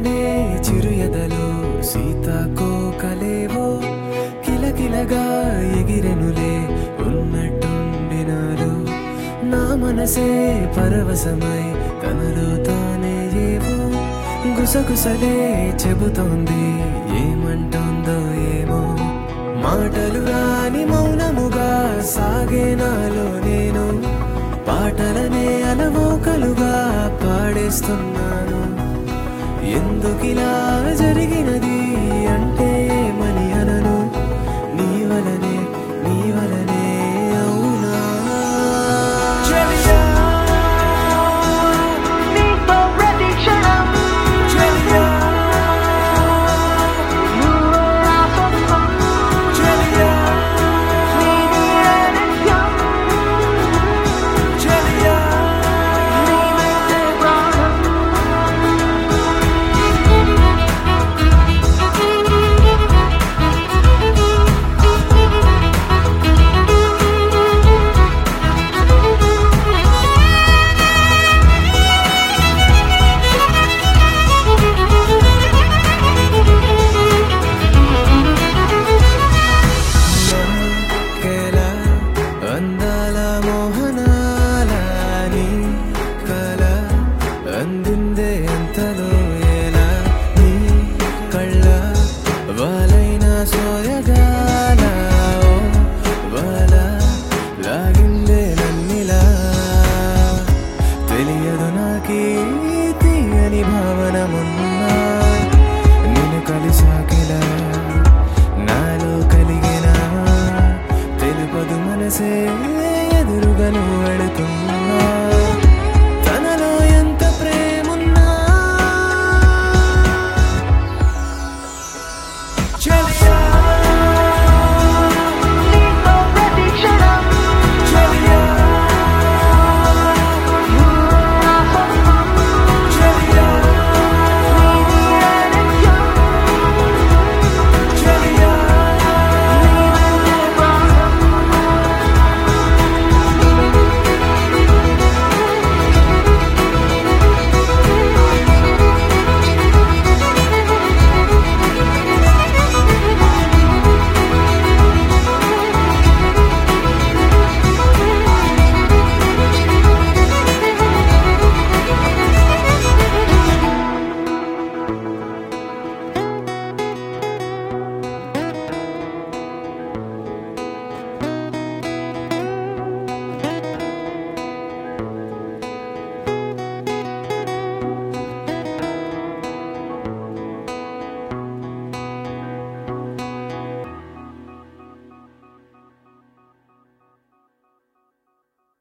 వెంటనే చిరు ఎదలో సీతాకోకలేవో కిలకిలగా ఎగిరెనులే ఉన్నట్టుండినారు నా మనసే పరవశమై తనలో తానే ఏవో గుసగుసలే చెబుతోంది ఏమంటుందో ఏమో మాటలు రాని మౌనముగా సాగే నాలో నేను పాటలనే అలవోకలుగా పాడేస్తున్నాను ఎందుకిలా జరిగినది అంటే ఏమని అనను నీ వలనే నీ వలనే అవునా చెలియా నీతో ప్రతి క్షణం చెలియా నువ్వే నా సొంతం చెలియా నీవే నిత్యం చెలియా నీవే ప్రాణం కేలా అందాల మోహనాల నీ కల అందిందే ఎంతలో ఎలా నీ కళ్ళ వాలైన సోయగాల ఓ వాల లాగిందే నన్నిలా తెలియదు నాకీ తీయని భావన మొన్నా నిన్ను కలిసాకిలా నాలో కలిగిన తెలుపదు మనసే ఎదురుగా నువ్వు వెళుతున్నా